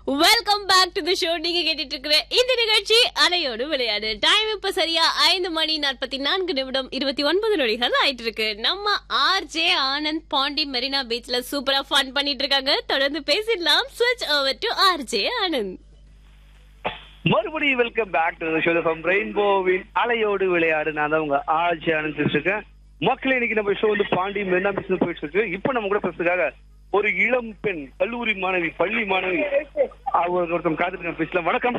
Welcome back to the show நீங்க கேட்டுட்டு இருக்கிற இந்த நிகழ்ச்சி அலையோடு விளையாடு டைம் இப்ப சரியா ஐந்து மணி நாற்பத்தி நான்கு நிமிடம் இருபத்தி ஒன்பது நொடிகள் ஆயிட்டு இருக்கு நம்ம ஆர் ஜே ஆனந்த் பாண்டி மெரினா பீச்ல சூப்பரா ஃபன் பண்ணிட்டு இருக்காங்க தொடர்ந்து பேசிடலாம் ஸ்விட்ச் over to R J Anand மறுபடியும் welcome back to show from ரெயின்போவின் அலையோடு விளையாடு நான் தான் உங்க ஆட்சி அனுப்பிச்சிட்டு இருக்கேன் மக்களே இன்னைக்கு நம்ம ஷோ வந்து பாண்டி மெரினா பிசினஸ் போயிட்டு இருக்கு இப்போ நம்ம கூட பேசுறதுக்காக ஒரு இளம் பெண் கல்லூரி மாணவி பள்ளி மாணவி அவங்க ஒருத்தவங்க காத்துட்டு பேசலாம் வணக்கம்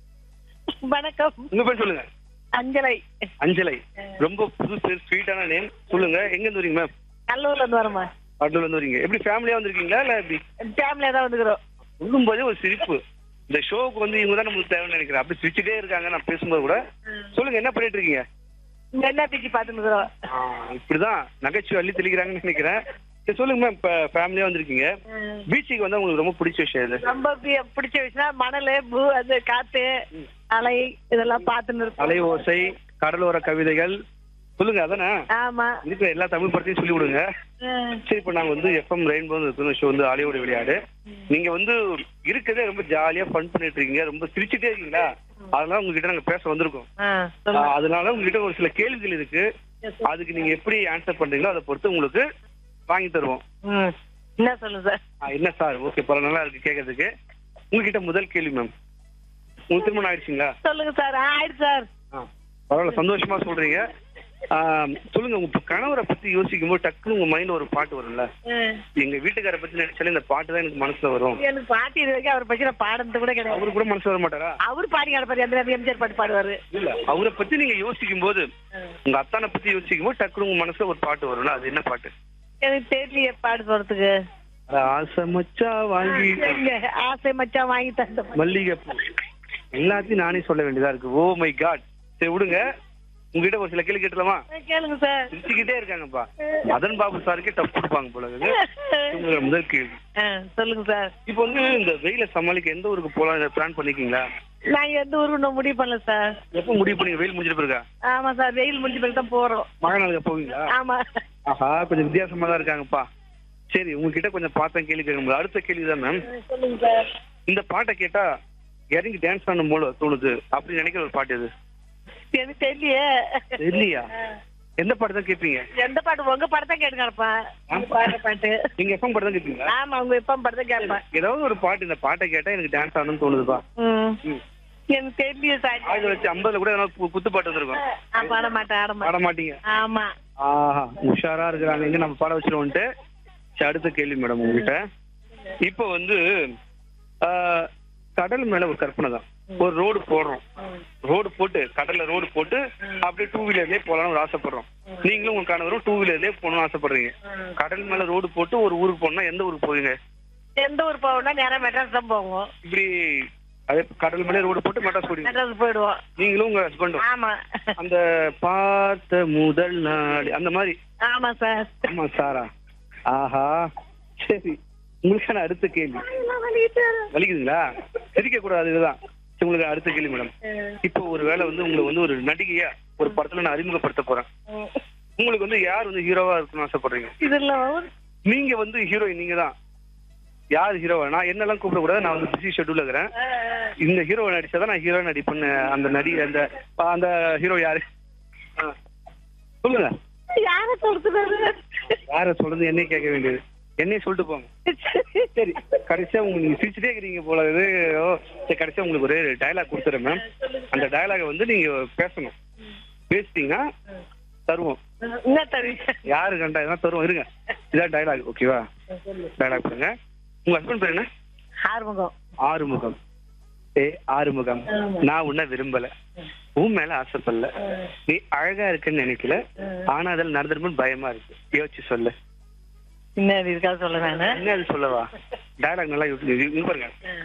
வணக்கம் உங்க பேர் சொல்லுங்க அஞ்சலை அஞ்சலை ரொம்ப புது பேர் ஸ்வீட்டான நேம் சொல்லுங்க எங்க இருந்து வரீங்க மேம் கல்லூர்ல இருந்து வரமா அட்லூர்ல இருந்து வரீங்க எப்படி ஃபேமிலியா வந்திருக்கீங்களா இல்ல எப்படி ஃபேமிலியா தான் வந்துக்கிறோம் சொல்லும் போதே ஒரு சிரிப்பு இந்த ஷோவுக்கு வந்து இவங்க தான் நம்மளுக்கு தேவைன்னு நினைக்கிறேன் அப்படி சிரிச்சுட்டே இருக்காங்க நான் பேசும்போது கூட சொல்லுங்க என்ன பண்ணிட்டு இருக்கீங்க இங்க என்ன பிச்சு பாத்துக்கிறோம் ஆ, இப்படிதான் நகைச்சுவை அள்ளி தெளிக்கிறாங்கன்னு நினைக்கிறேன் சரி சொல்லுங்க மேம் இப்ப ஃபேமிலியா வந்திருக்கீங்க பீச்சுக்கு வந்து உங்களுக்கு ரொம்ப பிடிச்ச விஷயம் இது ரொம்ப பி- பிடிச்ச விஷயம் மணல் பூ அது காத்து அலை இதெல்லாம் பார்த்துன்னு அலை இருப்போம் ஓசை கடலோர கவிதைகள் சொல்லுங்க அதானே ஆமா இருக்கிற எல்லா தமிழ் படத்தையும் சொல்லி விடுங்க ம். சரி இப்ப நாங்க வந்து எஃப்எம் ரெயின்போ ஷோ வந்து அலையோட விளையாடு நீங்க வந்து இருக்கிறதே ரொம்ப ஜாலியா ஃபன் பண்ணிட்டு இருக்கீங்க ரொம்ப சிரிச்சுட்டே இருக்கீங்களா அதனால உங்ககிட்ட நாங்க பேச வந்திருக்கோம் ஆ, ஆ, சொல்லுங்க. அதனால உங்ககிட்ட ஒரு சில கேள்விகள் இருக்கு அதுக்கு நீங்க எப்படி ஆன்சர் பண்றீங்களோ அதை பொறுத்து உங்களுக்கு வாங்கி தருவோம் ம். என்ன சொல்லுங்க சார் ஆ, என்ன சார் ஓகே பரவாயில்ல நல்லா இருக்கு கேட்கறதுக்கு உங்ககிட்ட முதல் கேள்வி மேம் உங்களுக்கு திருமணம் ஆயிடுச்சுங்களா சொல்லுங்க சார் ஆ, ஆயிடுச்சு சார் ஆ, பரவாயில்ல சந்தோஷமா சொல்றீங்க ஆ, சொல்லுங்க உங்க கணவரை பத்தி யோசிக்கும் போது டக்குனு உங்க மைண்ட்ல ஒரு பாட்டு வரும்ல ம். எங்க வீட்டுக்கார பத்தி நினைச்சாலே இந்த பாட்டு தான் எனக்கு மனசுல வரும் எனக்கு பாட்டு இது வரைக்கும் அவர் பத்தி நான் பாடுறது கூட கிடையாது அவரு கூட மனசு வர மாட்டாரா அவர் பாடி கிடப்பாரு எந்த நேரம் எம்ஜிஆர் பாட்டு பாடுவாரு இல்ல அவரை பத்தி நீங்க யோசிக்கும் போது உங்க அத்தானை பத்தி யோசிக்கும் போது டக்குனு உங்க மனசுல ஒரு பாட்டு வரும்ல அது என்ன பாட்டு எனக்கு தெரியலையே பாடு போறதுக்கு அட, ஆசை மச்சா வாங்கி எங்க ஆசை மச்சான் வாங்கி தந்த மல்லிகைப்பூ எல்லாத்தையும் நானே சொல்ல வேண்டியதா இருக்கு ஓ மை காட் சரி விடுங்க உங்ககிட்ட ஒரு சில கேள்வி கேட்டலாமா கேளுங்க சார் சிரிச்சுக்கிட்டே இருக்காங்கப்பா மதன் பாபு சாருக்கே டப் கொடுப்பாங்க போல இருக்குது உங்களோட முதல் கேள்வி ஆ, சொல்லுங்க சார் இப்போ வந்து இந்த வெயில சமாளிக்க எந்த ஊருக்கு போலாம் பிளான் பண்ணிருக்கீங்களா நாங்க எந்த ஊருக்கு இன்னும் முடிவு பண்ணல சார் எப்போ முடிவு பண்ணீங்க வெயில் முடிஞ்சிட்டு போயிருக்கா ஆமா சார் வெயில் முடிஞ்ச பிறகு தான் போறோம் மழை நாளுக்கு போவீங்களா ஆமா ஆஹா கொஞ்சம் வித்தியாசமா தான் இருக்காங்கப்பா சரி உங்ககிட்ட கொஞ்சம் பார்த்தேன் கேள்வி கேட்க அடுத்த கேள்வி தான் மேம் சொல்லுங்க சார் இந்த பாட்டை கேட்டா இறங்கி டான்ஸ் பண்ணும் போல தோணுது அப்படின்னு நினைக்கிற ஒரு பாட்டு இது எனக்கு தெரியலையே இல்லையா எந்த பாட்டு தான் கேட்பீங்க எந்த பாட்டு உங்க பாட்டு தான் கேட்டு கிடப்பேன் பாடுற பாட்டு நீங்க எப்போ பாட்டு தான் கேட்பீங்களா ஆமா உங்க இப்ப பாட்டு தான் கேட்பேன் ஏதாவது ஒரு பாட்டு இந்த பாட்டை கேட்டா எனக்கு டான்ஸ் ஆடணும்னு தோணுதுப்பா ம். ம். எனக்கு தெரியலையே சார் ஆயிரத்தி தொள்ளாயிரத்தி ஐம்பதுல கூட ஏதாவது கு- குத்து பாட்டு வந்திருக்கும் நான் பாட மாட்டேன் ஆட பாட மாட்டேன் மாட்டீங்க ஆமா ஆஹா உஷாரா இருக்கிறாங்க எங்க நம்ம பாட வச்சிருவோம்ட்டு சரி, அடுத்த கேள்வி மேடம் உங்ககிட்ட இப்போ வந்து ஆஹ், கடல் மேல ஒரு கற்பனை தான் ஒரு ரோடு போடுறோம் ரோடு போட்டு கடல்ல ரோடு போட்டு அப்படியே டூ வீலர்லயே போலாம்னு ஒரு ஆசைப்படுறோம் நீங்களும் உங்க கணவரும் டூ வீலர்லயே போகணும்னு ஆசைப்படுறீங்க கடல் மேல ரோடு போட்டு ஒரு ஊருக்கு போகணும்னா எந்த ஊருக்கு போவீங்க எந்த ஊர் போவோம்னா நேரம் மெட்ராஸ் தான் போவோம் இப்படி அதே கடல் மேலே ரோடு போட்டு மெட்ராஸ் போடுவீங்க மெட்ராஸ் போயிடுவோம் நீங்களும் உங்க ஹஸ்பண்டும் ஆமா அந்த பார்த்த முதல் நாள் அந்த மாதிரி ஆமா சார் ஆமா சாரா ஆஹா சரி உங்களுக்கான அடுத்த கேள்வி வலிக்குதுங்களா சிரிக்க கூடாது இதுதான் சரி, உங்களுக்கு அடுத்த கேள்வி மேடம் இப்போ ஒரு வேளை வந்து உங்களை வந்து ஒரு நடிகையா ஒரு படத்துல நான் அறிமுகப்படுத்த போறேன் உங்களுக்கு வந்து யார் வந்து ஹீரோவா இருக்கணும்னு ஆசைப்படுறீங்க இதுல நீங்க வந்து ஹீரோயின் நீங்க தான் யார் ஹீரோவா நான் என்னெல்லாம் கூப்பிடக்கூடாது நான் வந்து பிஸி ஷெட்யூல்ல இருக்கிறேன் இந்த ஹீரோ நடிச்சாதான் நான் ஹீரோ நடிப்பேன்னு அந்த நடி அந்த அந்த ஹீரோ யாரு ஆ. சொல்லுங்க யார சொல்றது யார சொல்றது என்னைய கேட்க வேண்டியது என்னைய சொல்லிட்டு போங்க சரி கடைசியா உங்களுக்கு நீங்க சிரிச்சுட்டே இருக்கிறீங்க போல இது ஓ, சரி கடைசியா உங்களுக்கு ஒரு டயலாக் கொடுத்துறேன் மேம் அந்த டயலாக வந்து நீங்க பேசணும் பேசிட்டீங்கன்னா தருவோம் என்ன தருவீங்க யாரு கண்டா இதெல்லாம் தருவோம் இருங்க இதான் டயலாக் ஓகேவா டயலாக் பண்ணுங்க உங்க ஹஸ்பண்ட் பேர் என்ன ஆறுமுகம் ஆறுமுகம் ஏ ஆறுமுகம் நான் உன்னை விரும்பல உன் மேல ஆசைப்படல நீ அழகா இருக்குன்னு நினைக்கல ஆனா அதில் நடந்துருமோன்னு பயமா இருக்கு யோசிச்சு சொல்லு என்ன இருக்கா சொல்ல நானு என்ன அது சொல்லவா டயலாக் நல்லா யோசி- இங்க பாருங்க